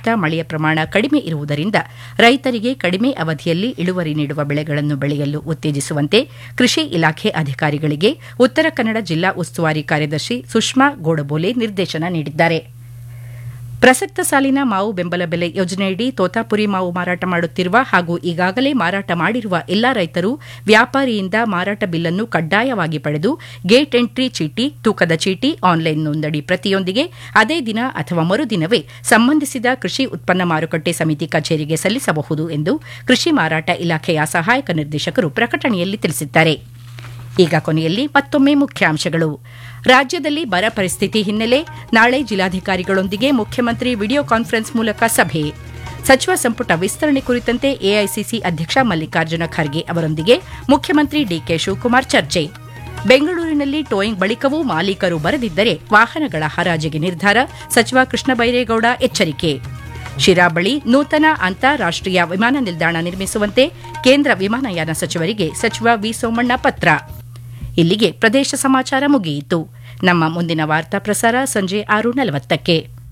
ಸುತ್ತಮುತ್ತ ಮಳೆಯ ಪ್ರಮಾಣ ಕಡಿಮೆ ಇರುವುದರಿಂದ ರೈತರಿಗೆ ಕಡಿಮೆ ಅವಧಿಯಲ್ಲಿ ಇಳುವರಿ ನೀಡುವ ಬೆಳೆಗಳನ್ನು ಬೆಳೆಯಲು ಉತ್ತೇಜಿಸುವಂತೆ ಕೃಷಿ ಇಲಾಖೆ ಅಧಿಕಾರಿಗಳಿಗೆ ಉತ್ತರ ಕನ್ನಡ ಜಿಲ್ಲಾ ಉಸ್ತುವಾರಿ ಕಾರ್ಯದರ್ಶಿ ಸುಷ್ಮಾ ಗೋಡಬೋಲೆ ನಿರ್ದೇಶನ ನೀಡಿದ್ದಾರೆ ಪ್ರಸಕ್ತ ಸಾಲಿನ ಮಾವು ಬೆಂಬಲ ಬೆಲೆ ಯೋಜನೆಯಡಿ ತೋತಾಪುರಿ ಮಾವು ಮಾರಾಟ ಮಾಡುತ್ತಿರುವ ಹಾಗೂ ಈಗಾಗಲೇ ಮಾರಾಟ ಮಾಡಿರುವ ಎಲ್ಲಾ ರೈತರು ವ್ಯಾಪಾರಿಯಿಂದ ಮಾರಾಟ ಬಿಲ್ಲನ್ನು ಕಡ್ಡಾಯವಾಗಿ ಪಡೆದು ಗೇಟ್ ಎಂಟ್ರಿ ಚೀಟಿ ತೂಕದ ಚೀಟಿ ಆನ್ಲೈನ್ ನೋಂದಣಿ ಪ್ರತಿಯೊಂದಿಗೆ ಅದೇ ದಿನ ಅಥವಾ ಮರುದಿನವೇ ಸಂಬಂಧಿಸಿದ ಕೃಷಿ ಉತ್ಪನ್ನ ಮಾರುಕಟ್ಟೆ ಸಮಿತಿ ಕಚೇರಿಗೆ ಸಲ್ಲಿಸಬಹುದು ಎಂದು ಕೃಷಿ ಮಾರಾಟ ಇಲಾಖೆಯ ಸಹಾಯಕ ನಿರ್ದೇಶಕರು ಪ್ರಕಟಣೆಯಲ್ಲಿ ತಿಳಿಸಿದ್ದಾರೆ ಈಗ ಕೊನೆಯಲ್ಲಿ ಮತ್ತೊಮ್ಮೆ ಮುಖ್ಯಾಂಶಗಳು ರಾಜ್ಯದಲ್ಲಿ ಬರ ಪರಿಸ್ಥಿತಿ ಹಿನ್ನೆಲೆ ನಾಳೆ ಜಿಲ್ಲಾಧಿಕಾರಿಗಳೊಂದಿಗೆ ಮುಖ್ಯಮಂತ್ರಿ ವಿಡಿಯೋ ಕಾನ್ಫರೆನ್ಸ್ ಮೂಲಕ ಸಭೆ ಸಚಿವ ಸಂಪುಟ ವಿಸ್ತರಣೆ ಕುರಿತಂತೆ ಎಐಸಿಸಿ ಅಧ್ಯಕ್ಷ ಮಲ್ಲಿಕಾರ್ಜುನ ಖರ್ಗೆ ಅವರೊಂದಿಗೆ ಮುಖ್ಯಮಂತ್ರಿ ಡಿಕೆ ಶಿವಕುಮಾರ್ ಚರ್ಚೆ ಬೆಂಗಳೂರಿನಲ್ಲಿ ಟೋಯಿಂಗ್ ಬಳಿಕವೂ ಮಾಲೀಕರು ಬರದಿದ್ದರೆ ವಾಹನಗಳ ಹರಾಜಿಗೆ ನಿರ್ಧಾರ ಸಚಿವ ಕೃಷ್ಣ ಬೈರೇಗೌಡ ಎಚ್ಚರಿಕೆ ಶಿರಾ ಬಳಿ ನೂತನ ಅಂತಾರಾಷ್ಟೀಯ ವಿಮಾನ ನಿಲ್ದಾಣ ನಿರ್ಮಿಸುವಂತೆ ಕೇಂದ್ರ ವಿಮಾನಯಾನ ಸಚಿವರಿಗೆ ಸಚಿವ ವಿ ಸೋಮಣ್ಣ ಪತ್ರ ಇಲ್ಲಿಗೆ ಪ್ರದೇಶ ಸಮಾಚಾರ ಮುಗಿಯಿತು ನಮ್ಮ ಮುಂದಿನ ವಾರ್ತಾ ಪ್ರಸಾರ ಸಂಜೆ ಆರು ನಲವತ್ತಕ್ಕೆ